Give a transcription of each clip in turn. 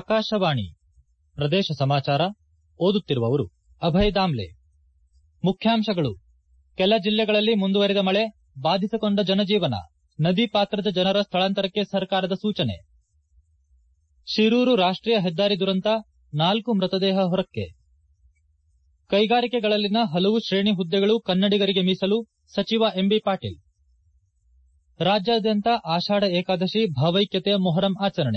ಆಕಾಶವಾಣಿ ಪ್ರದೇಶ ಸಮಾಚಾರ ಓದುತ್ತಿರುವವರು ಅಭಯ್ ದಾಮ್ಲೆ ಮುಖ್ಯಾಂಶಗಳು ಕೆಲ ಜಿಲ್ಲೆಗಳಲ್ಲಿ ಮುಂದುವರಿದ ಮಳೆ ಬಾಧಿತಗೊಂಡ ಜನಜೀವನ ನದಿ ಪಾತ್ರದ ಜನರ ಸ್ಥಳಾಂತರಕ್ಕೆ ಸರ್ಕಾರದ ಸೂಚನೆ ಶಿರೂರು ರಾಷ್ಟೀಯ ಹೆದ್ದಾರಿ ದುರಂತ ನಾಲ್ಕು ಮೃತದೇಹ ಹೊರಕ್ಕೆ ಕೈಗಾರಿಕೆಗಳಲ್ಲಿನ ಹಲವು ಶ್ರೇಣಿ ಹುದ್ದೆಗಳು ಕನ್ನಡಿಗರಿಗೆ ಮೀಸಲು ಸಚಿವ ಎಂಬಿ ಪಾಟೀಲ್ ರಾಜ್ಯಾದ್ಯಂತ ಆಷಾಢ ಏಕಾದಶಿ ಭಾವೈಕ್ಯತೆಯ ಮೊಹರಂ ಆಚರಣೆ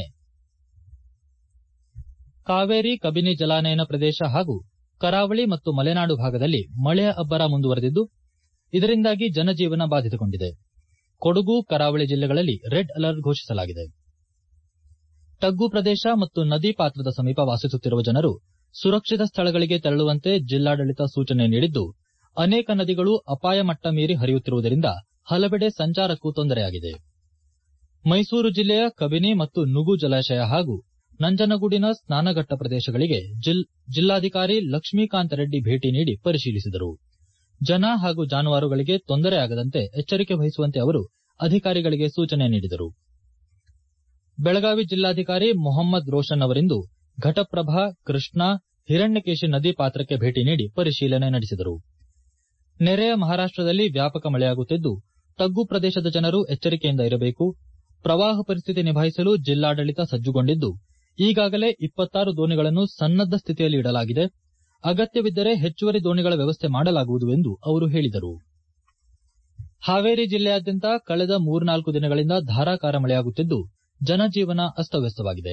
ಕಾವೇರಿ ಕಬಿನಿ ಜಲಾನಯನ ಪ್ರದೇಶ ಹಾಗೂ ಕರಾವಳಿ ಮತ್ತು ಮಲೆನಾಡು ಭಾಗದಲ್ಲಿ ಮಳೆಯ ಅಬ್ಬರ ಮುಂದುವರೆದಿದ್ದು ಇದರಿಂದಾಗಿ ಜನಜೀವನ ಬಾಧಿತಗೊಂಡಿದೆ ಕೊಡಗು ಕರಾವಳಿ ಜಿಲ್ಲೆಗಳಲ್ಲಿ ರೆಡ್ ಅಲರ್ಟ್ ಘೋಷಿಸಲಾಗಿದೆ ತಗ್ಗು ಪ್ರದೇಶ ಮತ್ತು ನದಿ ಪಾತ್ರದ ಸಮೀಪ ವಾಸಿಸುತ್ತಿರುವ ಜನರು ಸುರಕ್ಷಿತ ಸ್ಥಳಗಳಿಗೆ ತೆರಳುವಂತೆ ಜಿಲ್ಲಾಡಳಿತ ಸೂಚನೆ ನೀಡಿದ್ದು ಅನೇಕ ನದಿಗಳು ಅಪಾಯ ಮಟ್ಟ ಮೀರಿ ಹರಿಯುತ್ತಿರುವುದರಿಂದ ಹಲವೆಡೆ ಸಂಚಾರಕ್ಕೂ ತೊಂದರೆಯಾಗಿದೆ ಮೈಸೂರು ಜಿಲ್ಲೆಯ ಕಬಿನಿ ಮತ್ತು ನುಗು ಜಲಾಶಯ ಹಾಗೂ ನಂಜನಗೂಡಿನ ಸ್ನಾನಘಟ್ಟ ಪ್ರದೇಶಗಳಿಗೆ ಜಿಲ್ಲಾಧಿಕಾರಿ ಲಕ್ಷ್ಮೀಕಾಂತ ರೆಡ್ಡಿ ಭೇಟಿ ನೀಡಿ ಪರಿಶೀಲಿಸಿದರು ಜನ ಹಾಗೂ ಜಾನುವಾರುಗಳಿಗೆ ತೊಂದರೆಯಾಗದಂತೆ ಎಚ್ಚರಿಕೆ ವಹಿಸುವಂತೆ ಅವರು ಅಧಿಕಾರಿಗಳಿಗೆ ಸೂಚನೆ ನೀಡಿದರು ಬೆಳಗಾವಿ ಜಿಲ್ಲಾಧಿಕಾರಿ ಮೊಹಮ್ಮದ್ ರೋಷನ್ ಅವರಿಂದು ಘಟಪ್ರಭಾ ಕೃಷ್ಣಾ ಹಿರಣ್ಯಕೇಶಿ ನದಿ ಪಾತ್ರಕ್ಕೆ ಭೇಟಿ ನೀಡಿ ಪರಿಶೀಲನೆ ನಡೆಸಿದರು ನೆರೆಯ ಮಹಾರಾಷ್ಟದಲ್ಲಿ ವ್ಯಾಪಕ ಮಳೆಯಾಗುತ್ತಿದ್ದು ತಗ್ಗು ಪ್ರದೇಶದ ಜನರು ಎಚ್ಚರಿಕೆಯಿಂದ ಇರಬೇಕು ಪ್ರವಾಹ ಪರಿಸ್ಥಿತಿ ನಿಭಾಯಿಸಲು ಜಿಲ್ಲಾಡಳಿತ ಸಜ್ಜುಗೊಂಡಿದ್ದು ಈಗಾಗಲೇ ಇಪ್ಪತ್ತಾರು ದೋಣಿಗಳನ್ನು ಸನ್ನದ್ದ ಸ್ಥಿತಿಯಲ್ಲಿ ಇಡಲಾಗಿದೆ ಅಗತ್ಯವಿದ್ದರೆ ಹೆಚ್ಚುವರಿ ದೋಣಿಗಳ ವ್ಯವಸ್ಥೆ ಮಾಡಲಾಗುವುದು ಎಂದು ಅವರು ಹೇಳಿದರು ಹಾವೇರಿ ಜಿಲ್ಲೆಯಾದ್ಯಂತ ಕಳೆದ ಮೂರ್ನಾಲ್ಕು ದಿನಗಳಿಂದ ಧಾರಾಕಾರ ಮಳೆಯಾಗುತ್ತಿದ್ದು ಜನಜೀವನ ಅಸ್ತವ್ಯಸ್ತವಾಗಿದೆ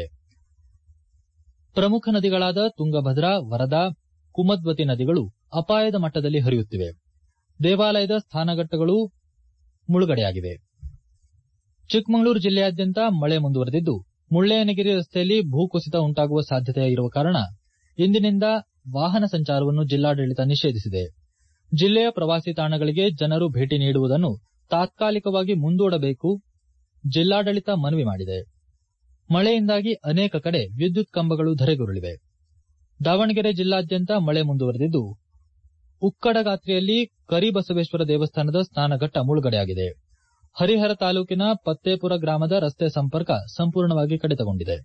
ಪ್ರಮುಖ ನದಿಗಳಾದ ತುಂಗಭದ್ರಾ ವರದಾ ಕುಮದ್ವತಿ ನದಿಗಳು ಅಪಾಯದ ಮಟ್ಟದಲ್ಲಿ ಹರಿಯುತ್ತಿವೆ ದೇವಾಲಯದ ಸ್ನಾನಘಟ್ಟಗಳು ಮುಳುಗಡೆಯಾಗಿವೆ ಚಿಕ್ಕಮಗಳೂರು ಜಿಲ್ಲೆಯಾದ್ಯಂತ ಮಳೆ ಮುಂದುವರೆದಿದ್ದು ಮುಳ್ಳಯ್ಯನಗಿರಿ ರಸ್ತೆಯಲ್ಲಿ ಭೂಕುಸಿತ ಉಂಟಾಗುವ ಸಾಧ್ಯತೆ ಇರುವ ಕಾರಣ ಇಂದಿನಿಂದ ವಾಹನ ಸಂಚಾರವನ್ನು ಜಿಲ್ಲಾಡಳಿತ ನಿಷೇಧಿಸಿದೆ ಜಿಲ್ಲೆಯ ಪ್ರವಾಸಿ ತಾಣಗಳಿಗೆ ಜನರು ಭೇಟಿ ನೀಡುವುದನ್ನು ತಾತ್ಕಾಲಿಕವಾಗಿ ಮುಂದೂಡಬೇಕು ಜಿಲ್ಲಾಡಳಿತ ಮನವಿ ಮಾಡಿದೆ ಮಳೆಯಿಂದಾಗಿ ಅನೇಕ ಕಡೆ ವಿದ್ಯುತ್ ಕಂಬಗಳು ಧರೆಗುರುಳಿವೆ ದಾವಣಗೆರೆ ಜಿಲ್ಲಾದ್ಯಂತ ಮಳೆ ಮುಂದುವರೆದಿದ್ದು ಉಕ್ಕಡಗಾತ್ರಿಯಲ್ಲಿ ಕರಿಬಸವೇಶ್ವರ ದೇವಸ್ಥಾನದ ಸ್ನಾನಘಟ್ಟ ಮುಳುಗಡೆಯಾಗಿದೆ ಹರಿಹರ ತಾಲೂಕಿನ ಪತ್ತೇಪುರ ಗ್ರಾಮದ ರಸ್ತೆ ಸಂಪರ್ಕ ಸಂಪೂರ್ಣವಾಗಿ ಕಡಿತಗೊಂಡಿದೆ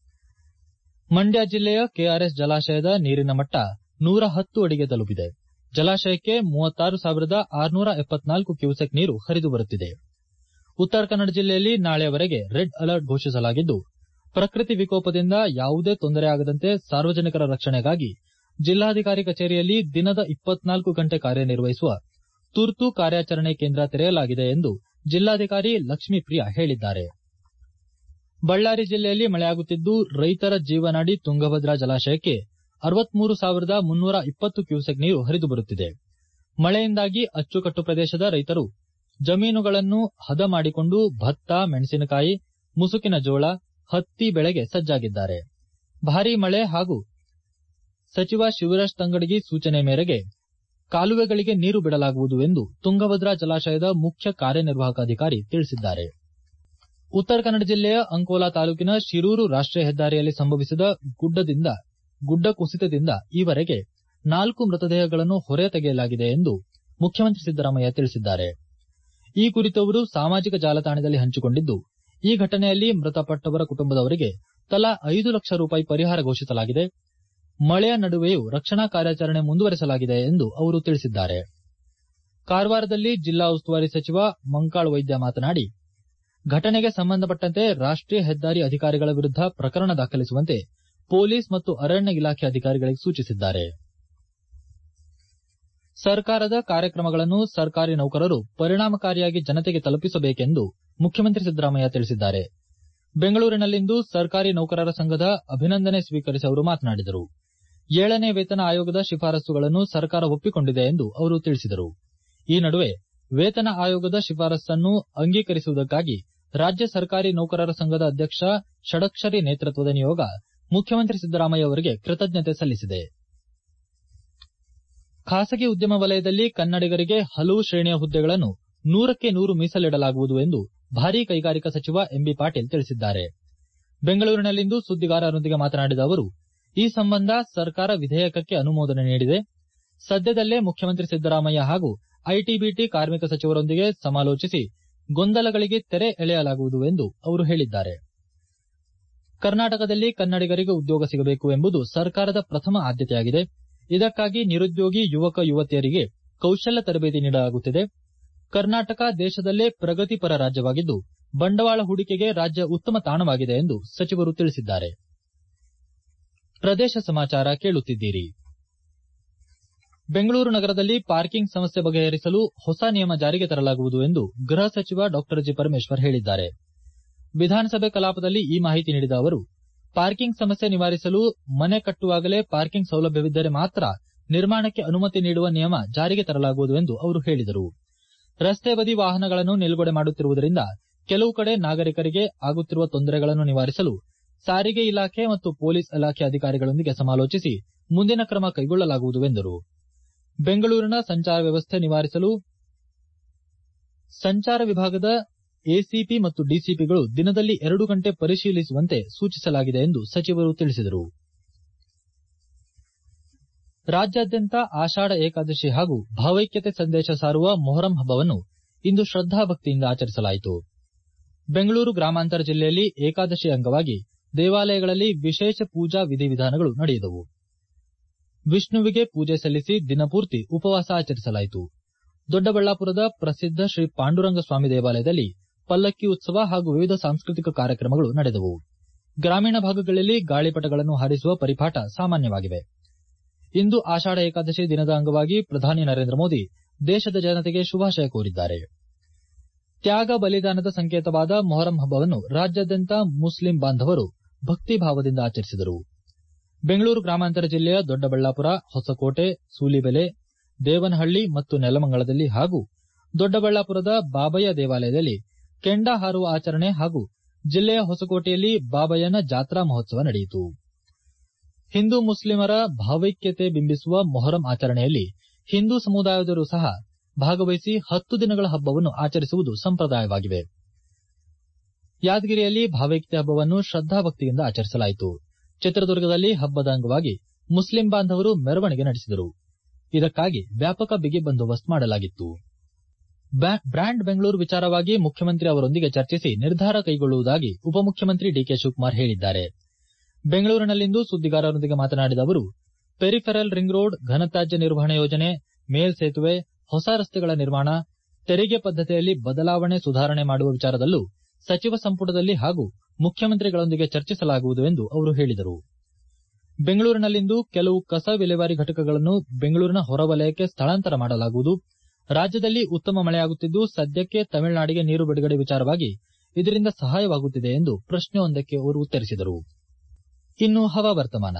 ಮಂಡ್ಯ ಜಿಲ್ಲೆಯ ಕೆಆರ್ಎಸ್ ಜಲಾಶಯದ ನೀರಿನ ಮಟ್ಟ ನೂರ ಹತ್ತು ಅಡಿಗೆ ತಲುಪಿದೆ ಜಲಾಶಯಕ್ಕೆ ಮೂವತ್ತಾರು ಸಾವಿರದ ಆರುನೂರ ಎಪ್ಪತ್ನಾಲ್ಕು ಕ್ಯೂಸೆಕ್ ನೀರು ಹರಿದು ಬರುತ್ತಿದೆ ಉತ್ತರ ಕನ್ನಡ ಜಿಲ್ಲೆಯಲ್ಲಿ ನಾಳೆಯವರೆಗೆ ರೆಡ್ ಅಲರ್ಟ್ ಘೋಷಿಸಲಾಗಿದ್ದು ಪ್ರಕೃತಿ ವಿಕೋಪದಿಂದ ಯಾವುದೇ ತೊಂದರೆಯಾಗದಂತೆ ಸಾರ್ವಜನಿಕರ ರಕ್ಷಣೆಗಾಗಿ ಜಿಲ್ಲಾಧಿಕಾರಿ ಕಚೇರಿಯಲ್ಲಿ ದಿನದ ಇಪ್ಪತ್ನಾಲ್ಕು ಗಂಟೆ ಕಾರ್ಯನಿರ್ವಹಿಸುವ ತುರ್ತು ಕಾರ್ಯಾಚರಣೆ ಕೇಂದ್ರ ತೆರೆಯಲಾಗಿದೆ ಎಂದು ಜಿಲ್ಲಾಧಿಕಾರಿ ಲಕ್ಷ್ಮೀಪ್ರಿಯಾ ಹೇಳಿದ್ದಾರೆ ಬಳ್ಳಾರಿ ಜಿಲ್ಲೆಯಲ್ಲಿ ಮಳೆಯಾಗುತ್ತಿದ್ದು ರೈತರ ಜೀವನಾಡಿ ತುಂಗಭದ್ರಾ ಜಲಾಶಯಕ್ಕೆ ಅರವತ್ಮೂರು ಸಾವಿರದ ಮುನ್ನೂರ ಇಪ್ಪತ್ತು ಕ್ಯೂಸೆಕ್ ನೀರು ಹರಿದು ಬರುತ್ತಿದೆ ಮಳೆಯಿಂದಾಗಿ ಅಚ್ಚುಕಟ್ಟು ಪ್ರದೇಶದ ರೈತರು ಜಮೀನುಗಳನ್ನು ಹದ ಮಾಡಿಕೊಂಡು ಭತ್ತ ಮೆಣಸಿನಕಾಯಿ ಮುಸುಕಿನ ಜೋಳ ಹತ್ತಿ ಬೆಳೆಗೆ ಸಜ್ಜಾಗಿದ್ದಾರೆ ಭಾರೀ ಮಳೆ ಹಾಗೂ ಸಚಿವ ಶಿವರಾಜ್ ತಂಗಡಗಿ ಸೂಚನೆ ಮೇರೆಗೆ ಕಾಲುವೆಗಳಿಗೆ ನೀರು ಬಿಡಲಾಗುವುದು ಎಂದು ತುಂಗಭದ್ರಾ ಜಲಾಶಯದ ಮುಖ್ಯ ಕಾರ್ಯನಿರ್ವಾಹಕ ಅಧಿಕಾರಿ ತಿಳಿಸಿದ್ದಾರೆ ಉತ್ತರ ಕನ್ನಡ ಜಿಲ್ಲೆಯ ಅಂಕೋಲಾ ತಾಲೂಕಿನ ಶಿರೂರು ರಾಷ್ಟೀಯ ಹೆದ್ದಾರಿಯಲ್ಲಿ ಸಂಭವಿಸಿದ ಗುಡ್ಡದಿಂದ ಗುಡ್ಡ ಕುಸಿತದಿಂದ ಈವರೆಗೆ ನಾಲ್ಕು ಮೃತದೇಹಗಳನ್ನು ಹೊರ ತೆಗೆಯಲಾಗಿದೆ ಎಂದು ಮುಖ್ಯಮಂತ್ರಿ ಸಿದ್ದರಾಮಯ್ಯ ತಿಳಿಸಿದ್ದಾರೆ ಈ ಕುರಿತು ಅವರು ಸಾಮಾಜಿಕ ಜಾಲತಾಣದಲ್ಲಿ ಹಂಚಿಕೊಂಡಿದ್ದು ಈ ಘಟನೆಯಲ್ಲಿ ಮೃತಪಟ್ಟವರ ಕುಟುಂಬದವರಿಗೆ ತಲಾ ಐದು ಲಕ್ಷ ರೂಪಾಯಿ ಪರಿಹಾರ ಘೋಷಿಸಲಾಗಿದೆ ಮಳೆಯ ನಡುವೆಯೂ ರಕ್ಷಣಾ ಕಾರ್ಯಾಚರಣೆ ಮುಂದುವರೆಸಲಾಗಿದೆ ಎಂದು ಅವರು ತಿಳಿಸಿದ್ದಾರೆ ಕಾರವಾರದಲ್ಲಿ ಜಿಲ್ಲಾ ಉಸ್ತುವಾರಿ ಸಚಿವ ಮಂಕಾಳ ವೈದ್ಯ ಮಾತನಾಡಿ ಘಟನೆಗೆ ಸಂಬಂಧಪಟ್ಟಂತೆ ರಾಷ್ಟೀಯ ಹೆದ್ದಾರಿ ಅಧಿಕಾರಿಗಳ ವಿರುದ್ದ ಪ್ರಕರಣ ದಾಖಲಿಸುವಂತೆ ಪೊಲೀಸ್ ಮತ್ತು ಅರಣ್ಯ ಇಲಾಖೆ ಅಧಿಕಾರಿಗಳಿಗೆ ಸೂಚಿಸಿದ್ದಾರೆ ಸರ್ಕಾರದ ಕಾರ್ಯಕ್ರಮಗಳನ್ನು ಸರ್ಕಾರಿ ನೌಕರರು ಪರಿಣಾಮಕಾರಿಯಾಗಿ ಜನತೆಗೆ ತಲುಪಿಸಬೇಕೆಂದು ಮುಖ್ಯಮಂತ್ರಿ ಸಿದ್ದರಾಮಯ್ಯ ತಿಳಿಸಿದ್ದಾರೆ ಬೆಂಗಳೂರಿನಲ್ಲಿಂದು ಸರ್ಕಾರಿ ನೌಕರರ ಸಂಘದ ಅಭಿನಂದನೆ ಸ್ವೀಕರಿಸಿ ಅವರು ಮಾತನಾಡಿದರು ಏಳನೇ ವೇತನ ಆಯೋಗದ ಶಿಫಾರಸುಗಳನ್ನು ಸರ್ಕಾರ ಒಪ್ಪಿಕೊಂಡಿದೆ ಎಂದು ಅವರು ತಿಳಿಸಿದರು ಈ ನಡುವೆ ವೇತನ ಆಯೋಗದ ಶಿಫಾರಸನ್ನು ಅಂಗೀಕರಿಸುವುದಕ್ಕಾಗಿ ರಾಜ್ಯ ಸರ್ಕಾರಿ ನೌಕರರ ಸಂಘದ ಅಧ್ಯಕ್ಷ ಷಡಕ್ಷರಿ ನೇತೃತ್ವದ ನಿಯೋಗ ಮುಖ್ಯಮಂತ್ರಿ ಸಿದ್ದರಾಮಯ್ಯ ಅವರಿಗೆ ಕೃತಜ್ಞತೆ ಸಲ್ಲಿಸಿದೆ ಖಾಸಗಿ ಉದ್ಯಮ ವಲಯದಲ್ಲಿ ಕನ್ನಡಿಗರಿಗೆ ಹಲವು ಶ್ರೇಣಿಯ ಹುದ್ದೆಗಳನ್ನು ನೂರಕ್ಕೆ ನೂರು ಮೀಸಲಿಡಲಾಗುವುದು ಎಂದು ಭಾರೀ ಕೈಗಾರಿಕಾ ಸಚಿವ ಎಂಬಿ ಪಾಟೀಲ್ ತಿಳಿಸಿದ್ದಾರೆ ಬೆಂಗಳೂರಿನಲ್ಲಿಂದು ಸುದ್ದಿಗಾರರೊಂದಿಗೆ ಮಾತನಾಡಿದ ಅವರು ಈ ಸಂಬಂಧ ಸರ್ಕಾರ ವಿಧೇಯಕಕ್ಕೆ ಅನುಮೋದನೆ ನೀಡಿದೆ ಸದ್ಯದಲ್ಲೇ ಮುಖ್ಯಮಂತ್ರಿ ಸಿದ್ದರಾಮಯ್ಯ ಹಾಗೂ ಐಟಿಬಿಟಿ ಕಾರ್ಮಿಕ ಸಚಿವರೊಂದಿಗೆ ಸಮಾಲೋಚಿಸಿ ಗೊಂದಲಗಳಿಗೆ ತೆರೆ ಎಳೆಯಲಾಗುವುದು ಎಂದು ಅವರು ಹೇಳಿದ್ದಾರೆ ಕರ್ನಾಟಕದಲ್ಲಿ ಕನ್ನಡಿಗರಿಗೆ ಉದ್ಯೋಗ ಸಿಗಬೇಕು ಎಂಬುದು ಸರ್ಕಾರದ ಪ್ರಥಮ ಆದ್ಯತೆಯಾಗಿದೆ ಇದಕ್ಕಾಗಿ ನಿರುದ್ಯೋಗಿ ಯುವಕ ಯುವತಿಯರಿಗೆ ಕೌಶಲ್ಯ ತರಬೇತಿ ನೀಡಲಾಗುತ್ತಿದೆ ಕರ್ನಾಟಕ ದೇಶದಲ್ಲೇ ಪ್ರಗತಿಪರ ರಾಜ್ಯವಾಗಿದ್ದು ಬಂಡವಾಳ ಹೂಡಿಕೆಗೆ ರಾಜ್ಯ ಉತ್ತಮ ತಾಣವಾಗಿದೆ ಎಂದು ಸಚಿವರು ತಿಳಿಸಿದ್ದಾರೆ ಪ್ರದೇಶ ಸಮಾಚಾರ ಕೇಳುತ್ತಿದ್ದೀರಿ ಬೆಂಗಳೂರು ನಗರದಲ್ಲಿ ಪಾರ್ಕಿಂಗ್ ಸಮಸ್ಯೆ ಬಗೆಹರಿಸಲು ಹೊಸ ನಿಯಮ ಜಾರಿಗೆ ತರಲಾಗುವುದು ಎಂದು ಗೃಹ ಸಚಿವ ಡಾ ಜಿ ಪರಮೇಶ್ವರ್ ಹೇಳಿದ್ದಾರೆ ವಿಧಾನಸಭೆ ಕಲಾಪದಲ್ಲಿ ಈ ಮಾಹಿತಿ ನೀಡಿದ ಅವರು ಪಾರ್ಕಿಂಗ್ ಸಮಸ್ಯೆ ನಿವಾರಿಸಲು ಮನೆ ಕಟ್ಟುವಾಗಲೇ ಪಾರ್ಕಿಂಗ್ ಸೌಲಭ್ಯವಿದ್ದರೆ ಮಾತ್ರ ನಿರ್ಮಾಣಕ್ಕೆ ಅನುಮತಿ ನೀಡುವ ನಿಯಮ ಜಾರಿಗೆ ತರಲಾಗುವುದು ಎಂದು ಅವರು ಹೇಳಿದರು ರಸ್ತೆ ಬದಿ ವಾಹನಗಳನ್ನು ನಿಲುಗಡೆ ಮಾಡುತ್ತಿರುವುದರಿಂದ ಕೆಲವು ಕಡೆ ನಾಗರಿಕರಿಗೆ ಆಗುತ್ತಿರುವ ತೊಂದರೆಗಳನ್ನು ನಿವಾರಿಸಲು ಸಾರಿಗೆ ಇಲಾಖೆ ಮತ್ತು ಪೊಲೀಸ್ ಇಲಾಖೆ ಅಧಿಕಾರಿಗಳೊಂದಿಗೆ ಸಮಾಲೋಚಿಸಿ ಮುಂದಿನ ಕ್ರಮ ಕೈಗೊಳ್ಳಲಾಗುವುದು ಎಂದರು ಬೆಂಗಳೂರಿನ ಸಂಚಾರ ವ್ಯವಸ್ಥೆ ನಿವಾರಿಸಲು ಸಂಚಾರ ವಿಭಾಗದ ಎಸಿಪಿ ಮತ್ತು ಡಿಸಿಪಿಗಳು ದಿನದಲ್ಲಿ ಎರಡು ಗಂಟೆ ಪರಿಶೀಲಿಸುವಂತೆ ಸೂಚಿಸಲಾಗಿದೆ ಎಂದು ಸಚಿವರು ತಿಳಿಸಿದರು ರಾಜ್ಯಾದ್ಯಂತ ಆಷಾಢ ಏಕಾದಶಿ ಹಾಗೂ ಭಾವೈಕ್ಯತೆ ಸಂದೇಶ ಸಾರುವ ಮೊಹರಂ ಹಬ್ಬವನ್ನು ಇಂದು ಶ್ರದ್ದಾಭಕ್ತಿಯಿಂದ ಆಚರಿಸಲಾಯಿತು ಬೆಂಗಳೂರು ಗ್ರಾಮಾಂತರ ಜಿಲ್ಲೆಯಲ್ಲಿ ಏಕಾದಶಿ ಅಂಗವಾಗಿ ದೇವಾಲಯಗಳಲ್ಲಿ ವಿಶೇಷ ಪೂಜಾ ವಿಧಿವಿಧಾನಗಳು ನಡೆಯಿದವು ವಿಷ್ಣುವಿಗೆ ಪೂಜೆ ಸಲ್ಲಿಸಿ ದಿನಪೂರ್ತಿ ಉಪವಾಸ ಆಚರಿಸಲಾಯಿತು ದೊಡ್ಡಬಳ್ಳಾಪುರದ ಪ್ರಸಿದ್ದ ಶ್ರೀ ಪಾಂಡುರಂಗ ಸ್ವಾಮಿ ದೇವಾಲಯದಲ್ಲಿ ಪಲ್ಲಕ್ಕಿ ಉತ್ಸವ ಹಾಗೂ ವಿವಿಧ ಸಾಂಸ್ಕೃತಿಕ ಕಾರ್ಯಕ್ರಮಗಳು ನಡೆದವು ಗ್ರಾಮೀಣ ಭಾಗಗಳಲ್ಲಿ ಗಾಳಿಪಟಗಳನ್ನು ಹಾರಿಸುವ ಪರಿಪಾಠ ಸಾಮಾನ್ಯವಾಗಿವೆ ಇಂದು ಆಷಾಢ ಏಕಾದಶಿ ದಿನದ ಅಂಗವಾಗಿ ಪ್ರಧಾನಿ ನರೇಂದ್ರ ಮೋದಿ ದೇಶದ ಜನತೆಗೆ ಶುಭಾಶಯ ಕೋರಿದ್ದಾರೆ ತ್ಯಾಗ ಬಲಿದಾನದ ಸಂಕೇತವಾದ ಮೊಹರಂ ಹಬ್ಬವನ್ನು ರಾಜ್ಯಾದ್ಯಂತ ಮುಸ್ಲಿಂ ಬಾಂಧವರು ಭಕ್ತಿಭಾವದಿಂದ ಆಚರಿಸಿದರು ಬೆಂಗಳೂರು ಗ್ರಾಮಾಂತರ ಜಿಲ್ಲೆಯ ದೊಡ್ಡಬಳ್ಳಾಪುರ ಹೊಸಕೋಟೆ ಸೂಲಿಬೆಲೆ ದೇವನಹಳ್ಳಿ ಮತ್ತು ನೆಲಮಂಗಲದಲ್ಲಿ ಹಾಗೂ ದೊಡ್ಡಬಳ್ಳಾಪುರದ ಬಾಬಯ್ಯ ದೇವಾಲಯದಲ್ಲಿ ಕೆಂಡ ಹಾರುವ ಆಚರಣೆ ಹಾಗೂ ಜಿಲ್ಲೆಯ ಹೊಸಕೋಟೆಯಲ್ಲಿ ಬಾಬಯ್ಯನ ಜಾತ್ರಾ ಮಹೋತ್ಸವ ನಡೆಯಿತು ಹಿಂದೂ ಮುಸ್ಲಿಮರ ಭಾವೈಕ್ಯತೆ ಬಿಂಬಿಸುವ ಮೊಹರಂ ಆಚರಣೆಯಲ್ಲಿ ಹಿಂದೂ ಸಮುದಾಯದವರು ಸಹ ಭಾಗವಹಿಸಿ ಹತ್ತು ದಿನಗಳ ಹಬ್ಬವನ್ನು ಆಚರಿಸುವುದು ಸಂಪ್ರದಾಯವಾಗಿದೆ ಯಾದಗಿರಿಯಲ್ಲಿ ಭಾವೈಕ್ಯತೆ ಹಬ್ಬವನ್ನು ಶ್ರದ್ದಾಭಕ್ತಿಯಿಂದ ಆಚರಿಸಲಾಯಿತು ಚಿತ್ರದುರ್ಗದಲ್ಲಿ ಹಬ್ಬದ ಅಂಗವಾಗಿ ಮುಸ್ಲಿಂ ಬಾಂಧವರು ಮೆರವಣಿಗೆ ನಡೆಸಿದರು ಇದಕ್ಕಾಗಿ ವ್ಯಾಪಕ ಬಿಗಿ ಬಂದೋಬಸ್ತ್ ಮಾಡಲಾಗಿತ್ತು ಬ್ರ್ಯಾಂಡ್ ಬೆಂಗಳೂರು ವಿಚಾರವಾಗಿ ಮುಖ್ಯಮಂತ್ರಿ ಅವರೊಂದಿಗೆ ಚರ್ಚಿಸಿ ನಿರ್ಧಾರ ಕೈಗೊಳ್ಳುವುದಾಗಿ ಉಪಮುಖ್ಯಮಂತ್ರಿ ಡಿಕೆ ಶಿವಕುಮಾರ್ ಹೇಳಿದ್ದಾರೆ ಬೆಂಗಳೂರಿನಲ್ಲಿಂದು ಸುದ್ದಿಗಾರರೊಂದಿಗೆ ಮಾತನಾಡಿದ ಅವರು ಪೆರಿಫೆರಲ್ ರಿಂಗ್ ರೋಡ್ ಘನತ್ಯಾಜ್ಯ ನಿರ್ವಹಣೆ ಯೋಜನೆ ಮೇಲ್ ಸೇತುವೆ ಹೊಸ ರಸ್ತೆಗಳ ನಿರ್ಮಾಣ ತೆರಿಗೆ ಪದ್ದತಿಯಲ್ಲಿ ಬದಲಾವಣೆ ಸುಧಾರಣೆ ಮಾಡುವ ವಿಚಾರದಲ್ಲೂ ಸಚಿವ ಸಂಪುಟದಲ್ಲಿ ಹಾಗೂ ಮುಖ್ಯಮಂತ್ರಿಗಳೊಂದಿಗೆ ಚರ್ಚಿಸಲಾಗುವುದು ಎಂದು ಅವರು ಹೇಳಿದರು ಬೆಂಗಳೂರಿನಲ್ಲಿಂದು ಕೆಲವು ಕಸ ವಿಲೇವಾರಿ ಘಟಕಗಳನ್ನು ಬೆಂಗಳೂರಿನ ಹೊರವಲಯಕ್ಕೆ ಸ್ಥಳಾಂತರ ಮಾಡಲಾಗುವುದು ರಾಜ್ಯದಲ್ಲಿ ಉತ್ತಮ ಮಳೆಯಾಗುತ್ತಿದ್ದು ಸದ್ಯಕ್ಕೆ ತಮಿಳುನಾಡಿಗೆ ನೀರು ಬಿಡುಗಡೆ ವಿಚಾರವಾಗಿ ಇದರಿಂದ ಸಹಾಯವಾಗುತ್ತಿದೆ ಎಂದು ಪ್ರಶ್ನೆಯೊಂದಕ್ಕೆ ಅವರು ಉತ್ತರಿಸಿದರು ಇನ್ನು ಹವಾವರ್ತಮಾನ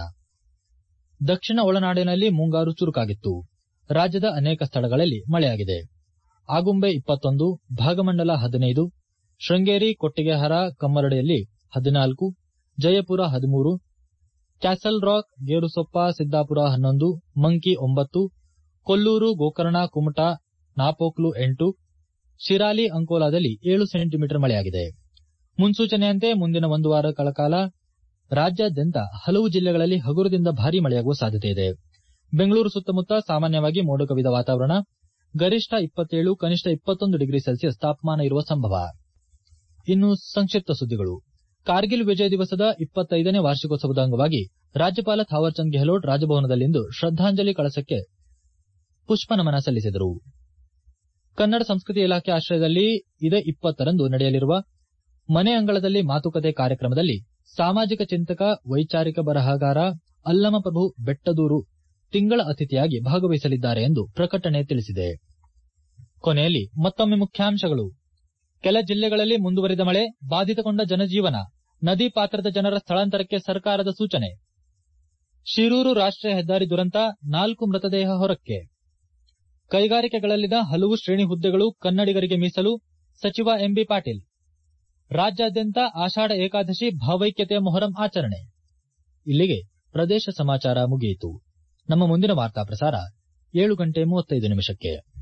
ದಕ್ಷಿಣ ಒಳನಾಡಿನಲ್ಲಿ ಮುಂಗಾರು ಚುರುಕಾಗಿತ್ತು ರಾಜ್ಯದ ಅನೇಕ ಸ್ಥಳಗಳಲ್ಲಿ ಮಳೆಯಾಗಿದೆ ಆಗುಂಬೆ ಇಪ್ಪತ್ತೊಂದು ಭಾಗಮಂಡಲ ಹದಿನೈದು ಶೃಂಗೇರಿ ಕೊಟ್ಟಿಗೆಹಾರ ಕಮ್ಮರಡಿಯಲ್ಲಿ ಹದಿನಾಲ್ಕು ಜಯಪುರ ಹದಿಮೂರು ಕ್ಯಾಸಲ್ ರಾಕ್ ಗೇರುಸೊಪ್ಪ ಸಿದ್ದಾಪುರ ಹನ್ನೊಂದು ಮಂಕಿ ಒಂಬತ್ತು ಕೊಲ್ಲೂರು ಗೋಕರ್ಣ ಕುಮಟಾ ನಾಪೋಕ್ಲು ಎಂಟು ಶಿರಾಲಿ ಅಂಕೋಲಾದಲ್ಲಿ ಏಳು ಸೆಂಟಿಮೀಟರ್ ಮಳೆಯಾಗಿದೆ ಮುನ್ಸೂಚನೆಯಂತೆ ಮುಂದಿನ ಒಂದು ವಾರಗಳ ಕಾಲ ರಾಜ್ಯಾದ್ಯಂತ ಹಲವು ಜಿಲ್ಲೆಗಳಲ್ಲಿ ಹಗುರದಿಂದ ಭಾರೀ ಮಳೆಯಾಗುವ ಸಾಧ್ಯತೆಯಿದೆ ಬೆಂಗಳೂರು ಸುತ್ತಮುತ್ತ ಸಾಮಾನ್ಯವಾಗಿ ಮೋಡ ಕವಿದ ವಾತಾವರಣ ಗರಿಷ್ಠ ಇಪ್ಪತ್ತೇಳು ಕನಿಷ್ಠ ಇಪ್ಪತ್ತೊಂದು ಡಿಗ್ರಿ ಸೆಲ್ಸಿಯಸ್ ತಾಪಮಾನ ಇರುವ ಸಂಭವ ಇನ್ನು ಸಂಕ್ಷಿಪ್ತ ಸುದ್ದಿಗಳು ಕಾರ್ಗಿಲ್ ವಿಜಯ ದಿವಸದ ಇಪ್ಪತ್ತೈದನೇ ವಾರ್ಷಿಕೋತ್ಸವದ ಅಂಗವಾಗಿ ರಾಜ್ಯಪಾಲ ಥಾವರ್ಚಂದ್ ಗೆಹ್ಲೋಟ್ ರಾಜಭವನದಲ್ಲಿಂದು ಶ್ರದ್ದಾಂಜಲಿ ಕಳಸಕ್ಕೆ ಪುಷ್ಪನಮನ ಸಲ್ಲಿಸಿದರು ಕನ್ನಡ ಸಂಸ್ಕೃತಿ ಇಲಾಖೆ ಆಶ್ರಯದಲ್ಲಿ ಇದೇ ಇಪ್ಪತ್ತರಂದು ನಡೆಯಲಿರುವ ಮನೆ ಅಂಗಳದಲ್ಲಿ ಮಾತುಕತೆ ಕಾರ್ಯಕ್ರಮದಲ್ಲಿ ಸಾಮಾಜಿಕ ಚಿಂತಕ ವೈಚಾರಿಕ ಬರಹಗಾರ ಅಲ್ಲಮಪ್ರಭು ಬೆಟ್ಟದೂರು ತಿಂಗಳ ಅತಿಥಿಯಾಗಿ ಭಾಗವಹಿಸಲಿದ್ದಾರೆ ಎಂದು ಪ್ರಕಟಣೆ ತಿಳಿಸಿದೆ ಕೊನೆಯಲ್ಲಿ ಮತ್ತೊಮ್ಮೆ ಮುಖ್ಯಾಂಶಗಳು ಕೆಲ ಜಿಲ್ಲೆಗಳಲ್ಲಿ ಮುಂದುವರಿದ ಮಳೆ ಬಾಧಿತಗೊಂಡ ಜನಜೀವನ ನದಿ ಪಾತ್ರದ ಜನರ ಸ್ಥಳಾಂತರಕ್ಕೆ ಸರ್ಕಾರದ ಸೂಚನೆ ಶಿರೂರು ರಾಷ್ಟೀಯ ಹೆದ್ದಾರಿ ದುರಂತ ನಾಲ್ಕು ಮೃತದೇಹ ಹೊರಕ್ಕೆ ಕೈಗಾರಿಕೆಗಳಲ್ಲಿನ ಹಲವು ಶ್ರೇಣಿ ಹುದ್ದೆಗಳು ಕನ್ನಡಿಗರಿಗೆ ಮೀಸಲು ಸಚಿವ ಎಂಬಿ ಪಾಟೀಲ್ ರಾಜ್ಯಾದ್ಯಂತ ಆಷಾಢ ಏಕಾದಶಿ ಭಾವೈಕ್ಯತೆಯ ಮೊಹರಂ ಆಚರಣೆ ಇಲ್ಲಿಗೆ ಪ್ರದೇಶ ಸಮಾಚಾರ ಮುಗಿಯಿತು ನಮ್ಮ ಮುಂದಿನ ವಾರ್ತಾ ಪ್ರಸಾರ ಏಳು ಗಂಟೆ ಮೂವತ್ತೈದು ನಿಮಿಷಕ್ಕೆ